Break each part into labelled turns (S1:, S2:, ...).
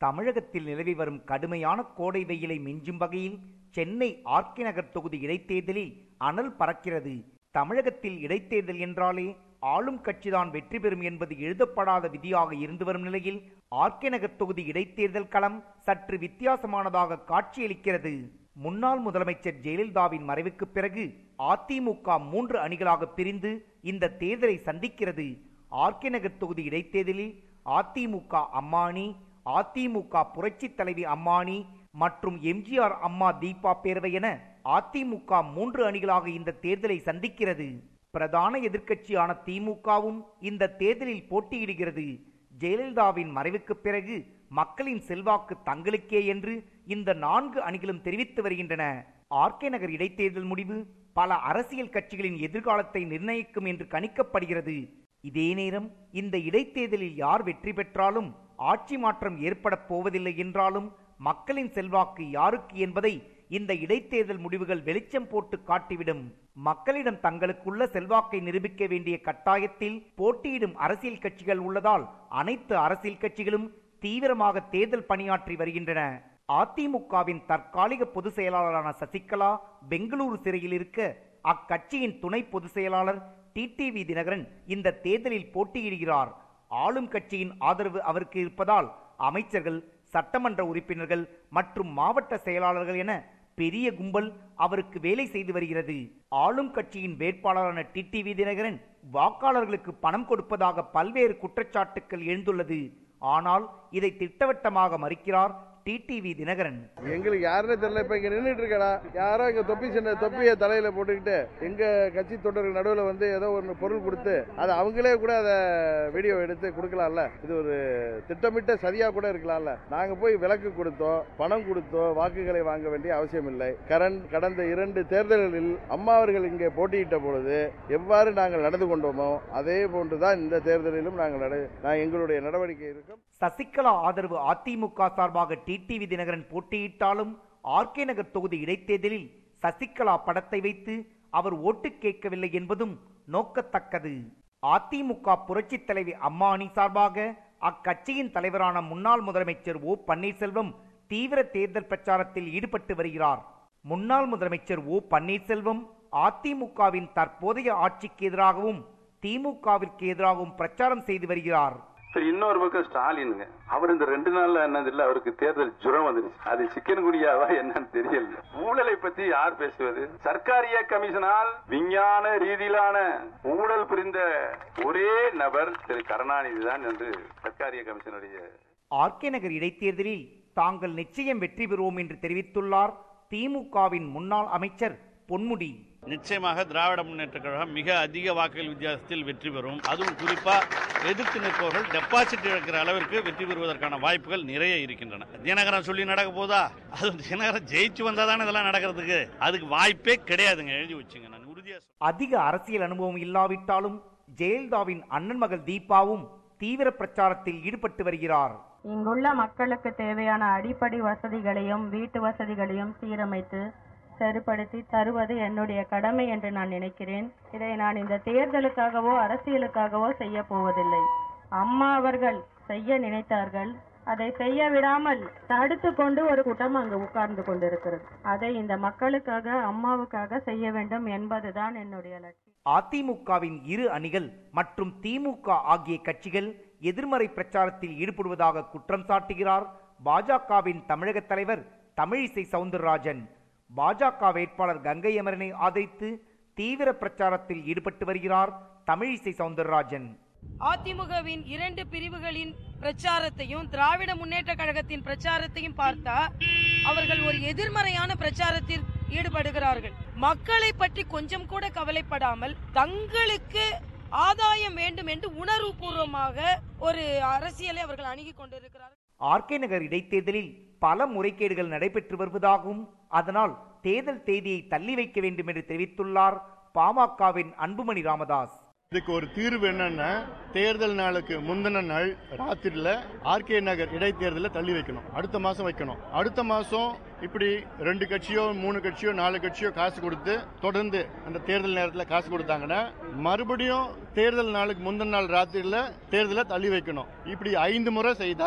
S1: தமிழகத்தில் நிலவி வரும் கடுமையான கோடை வெயிலை மிஞ்சும் வகையில் சென்னை ஆர்கே நகர் தொகுதி இடைத்தேர்தலில் அனல் பறக்கிறது தமிழகத்தில் இடைத்தேர்தல் என்றாலே ஆளும் கட்சிதான் வெற்றி பெறும் என்பது எழுதப்படாத விதியாக இருந்து வரும் நிலையில் ஆர்கே நகர் தொகுதி இடைத்தேர்தல் களம் சற்று வித்தியாசமானதாக காட்சியளிக்கிறது முன்னாள் முதலமைச்சர் ஜெயலலிதாவின் மறைவுக்கு பிறகு அதிமுக மூன்று அணிகளாக பிரிந்து இந்த தேர்தலை சந்திக்கிறது ஆர்கே நகர் தொகுதி இடைத்தேர்தலில் அதிமுக அம்மானி அதிமுக புரட்சி தலைவி அம்மானி மற்றும் எம்ஜிஆர் அம்மா தீபா பேரவை என அதிமுக மூன்று அணிகளாக இந்த தேர்தலை சந்திக்கிறது பிரதான எதிர்க்கட்சியான திமுகவும் இந்த தேர்தலில் போட்டியிடுகிறது ஜெயலலிதாவின் மறைவுக்கு பிறகு மக்களின் செல்வாக்கு தங்களுக்கே என்று இந்த நான்கு அணிகளும் தெரிவித்து வருகின்றன ஆர்கே நகர் இடைத்தேர்தல் முடிவு பல அரசியல் கட்சிகளின் எதிர்காலத்தை நிர்ணயிக்கும் என்று கணிக்கப்படுகிறது இதே நேரம் இந்த இடைத்தேர்தலில் யார் வெற்றி பெற்றாலும் ஆட்சி மாற்றம் ஏற்படப் போவதில்லை என்றாலும் மக்களின் செல்வாக்கு யாருக்கு என்பதை இந்த இடைத்தேர்தல் முடிவுகள் வெளிச்சம் போட்டு காட்டிவிடும் மக்களிடம் தங்களுக்குள்ள செல்வாக்கை நிரூபிக்க வேண்டிய கட்டாயத்தில் போட்டியிடும் அரசியல் கட்சிகள் உள்ளதால் அனைத்து அரசியல் கட்சிகளும் தீவிரமாக தேர்தல் பணியாற்றி வருகின்றன அதிமுகவின் தற்காலிக பொதுச் செயலாளரான சசிகலா பெங்களூரு சிறையில் இருக்க அக்கட்சியின் துணை பொதுச் செயலாளர் டிடிவி தினகரன் இந்த தேர்தலில் போட்டியிடுகிறார் ஆளும் கட்சியின் ஆதரவு அவருக்கு இருப்பதால் அமைச்சர்கள் சட்டமன்ற உறுப்பினர்கள் மற்றும் மாவட்ட செயலாளர்கள் என பெரிய கும்பல் அவருக்கு வேலை செய்து வருகிறது ஆளும் கட்சியின் வேட்பாளரான டிடிவி தினகரன் வாக்காளர்களுக்கு பணம் கொடுப்பதாக பல்வேறு குற்றச்சாட்டுக்கள் எழுந்துள்ளது ஆனால் இதை திட்டவட்டமாக மறுக்கிறார் டிடிவி தினகரன்
S2: எங்களுக்கு யாருன்னு தெரியல இப்ப இங்க நின்றுட்டு இருக்கடா யாரோ இங்க தொப்பி சின்ன தொப்பியை தலையில போட்டுக்கிட்டு எங்க கட்சி தொண்டர்கள் நடுவில் வந்து ஏதோ ஒரு பொருள் கொடுத்து அது அவங்களே கூட அதை வீடியோ எடுத்து கொடுக்கலாம்ல இது ஒரு திட்டமிட்ட சரியா கூட இருக்கலாம்ல நாங்க போய் விலக்கு கொடுத்தோம் பணம் கொடுத்தோ வாக்குகளை வாங்க வேண்டிய அவசியம் இல்லை கரண் கடந்த இரண்டு தேர்தல்களில் அம்மா அவர்கள் இங்கே போட்டியிட்ட பொழுது எவ்வாறு நாங்கள் நடந்து கொண்டோமோ அதே போன்றுதான் இந்த தேர்தலிலும் நாங்கள் நட- நான் எங்களுடைய நடவடிக்கை இருக்கும்
S1: சசிகலா ஆதரவு அதிமுக சார்பாக டிடிவி தினகரன் போட்டியிட்டாலும் ஆர்கே நகர் தொகுதி இடைத்தேர்தலில் சசிகலா படத்தை வைத்து அவர் ஓட்டு கேட்கவில்லை என்பதும் நோக்கத்தக்கது அதிமுக புரட்சித் தலைவி அம்மானி சார்பாக அக்கட்சியின் தலைவரான முன்னாள் முதலமைச்சர் ஓ பன்னீர்செல்வம் தீவிர தேர்தல் பிரச்சாரத்தில் ஈடுபட்டு வருகிறார் முன்னாள் முதலமைச்சர் ஓ பன்னீர்செல்வம் அதிமுகவின் தற்போதைய ஆட்சிக்கு எதிராகவும் திமுகவிற்கு எதிராகவும் பிரச்சாரம் செய்து வருகிறார்
S3: சரி இன்னொரு பக்கம் ஸ்டாலினுங்க அவர் இந்த ரெண்டு நாள்ல என்னது இல்ல அவருக்கு தேர்தல் ஜுரம் வந்துருச்சு அது சிக்கன் குடியாவா என்னன்னு தெரியல ஊழலை பத்தி யார் பேசுவது சர்க்காரிய கமிஷனால் விஞ்ஞான ரீதியிலான ஊழல் புரிந்த ஒரே நபர் திரு கருணாநிதி தான் என்று சர்க்காரிய கமிஷனுடைய
S1: ஆர்கே நகர் இடைத்தேர்தலில் தாங்கள் நிச்சயம் வெற்றி பெறுவோம் என்று தெரிவித்துள்ளார் திமுகவின் முன்னாள் அமைச்சர் பொன்முடி
S4: நிச்சயமாக திராவிட முன்னேற்ற கழகம் மிக அதிக வாக்குகள் வித்தியாசத்தில் வெற்றி பெறும் அதுவும் குறிப்பா எதிர்த்து நிற்பவர்கள் டெபாசிட் இழக்கிற அளவிற்கு வெற்றி பெறுவதற்கான வாய்ப்புகள் நிறைய இருக்கின்றன தினகரன் சொல்லி நடக்க போதா அது தினகரன் ஜெயிச்சு வந்தா தானே இதெல்லாம் நடக்கிறதுக்கு அதுக்கு வாய்ப்பே கிடையாதுங்க எழுதி வச்சுங்க நான் உறுதியா சொல்றேன்.
S1: அதிக அரசியல் அனுபவம் இல்லாவிட்டாலும் ஜெயலலிதாவின் அண்ணன் மகள் தீபாவும் தீவிர பிரச்சாரத்தில் ஈடுபட்டு வருகிறார்
S5: இங்குள்ள மக்களுக்கு தேவையான அடிப்படை வசதிகளையும் வீட்டு வசதிகளையும் சீரமைத்து சரிப்படுத்தி தருவது என்னுடைய கடமை என்று நான் நினைக்கிறேன் இதை நான் இந்த தேர்தலுக்காகவோ அரசியலுக்காகவோ செய்ய போவதில்லை அம்மா அவர்கள் செய்ய நினைத்தார்கள் அதை செய்ய விடாமல் தடுத்து கொண்டு ஒரு கூட்டம் அங்கு உட்கார்ந்து கொண்டிருக்கிறது அதை இந்த மக்களுக்காக அம்மாவுக்காக செய்ய வேண்டும் என்பதுதான் என்னுடைய லட்சியம்
S1: அதிமுகவின் இரு அணிகள் மற்றும் திமுக ஆகிய கட்சிகள் எதிர்மறை பிரச்சாரத்தில் ஈடுபடுவதாக குற்றம் சாட்டுகிறார் பாஜகவின் தமிழக தலைவர் தமிழிசை சவுந்தரராஜன் பாஜக வேட்பாளர் கங்கை அமரனை ஆதரித்து தீவிர பிரச்சாரத்தில் ஈடுபட்டு வருகிறார் தமிழிசை சவுந்தரராஜன்
S6: அதிமுகவின் இரண்டு பிரிவுகளின் பிரச்சாரத்தையும் திராவிட முன்னேற்ற கழகத்தின் பிரச்சாரத்தையும் பார்த்தா அவர்கள் ஒரு எதிர்மறையான பிரச்சாரத்தில் ஈடுபடுகிறார்கள் மக்களை பற்றி கொஞ்சம் கூட கவலைப்படாமல் தங்களுக்கு ஆதாயம் வேண்டும் என்று உணர்வுபூர்வமாக ஒரு அரசியலை அவர்கள் அணுகிக் கொண்டிருக்கிறார்கள்
S1: ஆர்கே நகர் இடைத்தேர்தலில் பல முறைகேடுகள் நடைபெற்று வருவதாகவும் அதனால் தேர்தல் தேதியை தள்ளி வைக்க வேண்டும் என்று தெரிவித்துள்ளார் பாமகவின் அன்புமணி ராமதாஸ்
S7: இதுக்கு ஒரு தீர்வு என்னன்னா தேர்தல் நாளுக்கு முந்தின நாள் ராத்திரில ஆர்கே நகர் இடைத்தேர்தலை தள்ளி வைக்கணும் அடுத்த மாசம் வைக்கணும் அடுத்த மாசம் இப்படி ரெண்டு கட்சியோ மூணு கட்சியோ நாலு கட்சியோ காசு கொடுத்து தொடர்ந்து அந்த தேர்தல் நேரத்தில் காசு கொடுத்தாங்கன்னா மறுபடியும் தேர்தல் நாளுக்கு முந்தின நாள் ராத்திரில தேர்தலை தள்ளி வைக்கணும் இப்படி ஐந்து முறை செய்தா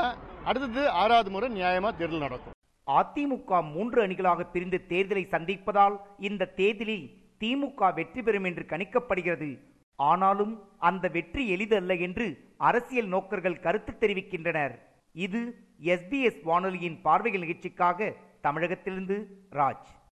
S7: அடுத்தது ஆறாவது முறை நியாயமா தேர்தல் நடக்கும்
S1: அதிமுக மூன்று அணிகளாக பிரிந்து தேர்தலை சந்திப்பதால் இந்த தேர்தலில் திமுக வெற்றி பெறும் என்று கணிக்கப்படுகிறது ஆனாலும் அந்த வெற்றி எளிதல்ல என்று அரசியல் நோக்கர்கள் கருத்து தெரிவிக்கின்றனர் இது எஸ்பிஎஸ் வானொலியின் பார்வைகள் நிகழ்ச்சிக்காக தமிழகத்திலிருந்து ராஜ்